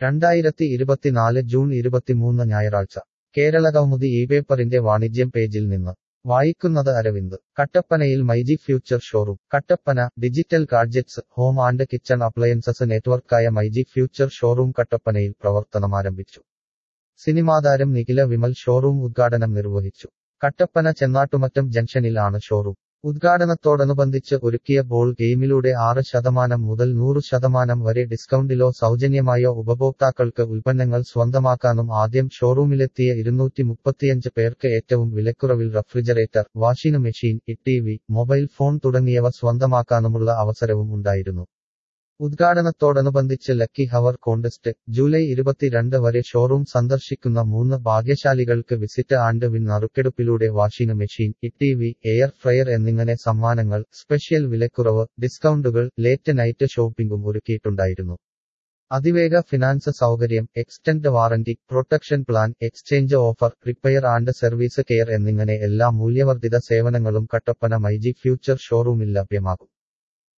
രണ്ടായിരത്തി ഇരുപത്തിനാല് ജൂൺ ഇരുപത്തിമൂന്ന് ഞായറാഴ്ച കേരള കൗമുദി ഈ പേപ്പറിന്റെ വാണിജ്യം പേജിൽ നിന്ന് വായിക്കുന്നത് അരവിന്ദ് കട്ടപ്പനയിൽ myG future showroom Kattappana digital gadgets home and kitchen appliances നെറ്റ്വർക്കായ മൈജി ഫ്യൂച്ചർ ഷോറൂം കട്ടപ്പനയിൽ പ്രവർത്തനമാരംഭിച്ചു സിനിമാതാരം നിഖില വിമൽ ഷോറൂം ഉദ്ഘാടനം നിർവഹിച്ചു കട്ടപ്പന ചെന്നാട്ടുമറ്റം ജംഗ്ഷനിൽ ആണ് ഷോറൂം ഉദ്ഘാടനത്തോടനുബന്ധിച്ച് ഒരുക്കിയ ബോൾ ഗെയിമിലൂടെ ആറ് ശതമാനം മുതൽ നൂറ് ശതമാനം വരെ ഡിസ്കൗണ്ടിലോ സൗജന്യമായോ ഉപഭോക്താക്കൾക്ക് ഉൽപ്പന്നങ്ങൾ സ്വന്തമാക്കാനും ആദ്യം ഷോറൂമിലെത്തിയ ഇരുന്നൂറ്റി മുപ്പത്തിയഞ്ച് പേർക്ക് ഏറ്റവും വിലക്കുറവിൽ refrigerator washing machine T V mobile phone തുടങ്ങിയവ സ്വന്തമാക്കാനുമുള്ള അവസരവും ഉണ്ടായിരുന്നു ഉദ്ഘാടനത്തോടനുബന്ധിച്ച് ലക്കി ഹവർ കോണ്ടസ്റ്റ് ജൂലൈ ഇരുപത്തിരണ്ട് വരെ ഷോറൂം സന്ദർശിക്കുന്ന മൂന്ന് ഭാഗ്യശാലികൾക്ക് വിസിറ്റ് ആൻഡ് വിൻ നറുക്കെടുപ്പിലൂടെ washing machine T V air fryer എന്നിങ്ങനെ സമ്മാനങ്ങൾ സ്പെഷ്യൽ വിലക്കുറവ് ഡിസ്കൗണ്ടുകൾ ലേറ്റ് നൈറ്റ് ഷോപ്പിംഗും ഒരുക്കിയിട്ടുണ്ടായിരുന്നു അതിവേഗ ഫിനാൻസ് സൗകര്യം extend warranty protection plan exchange offer repair and service care എന്നിങ്ങനെ എല്ലാ മൂല്യവർദ്ധിത സേവനങ്ങളും കട്ടപ്പന മൈജി ഫ്യൂച്ചർ ഷോറൂമിൽ ലഭ്യമാകും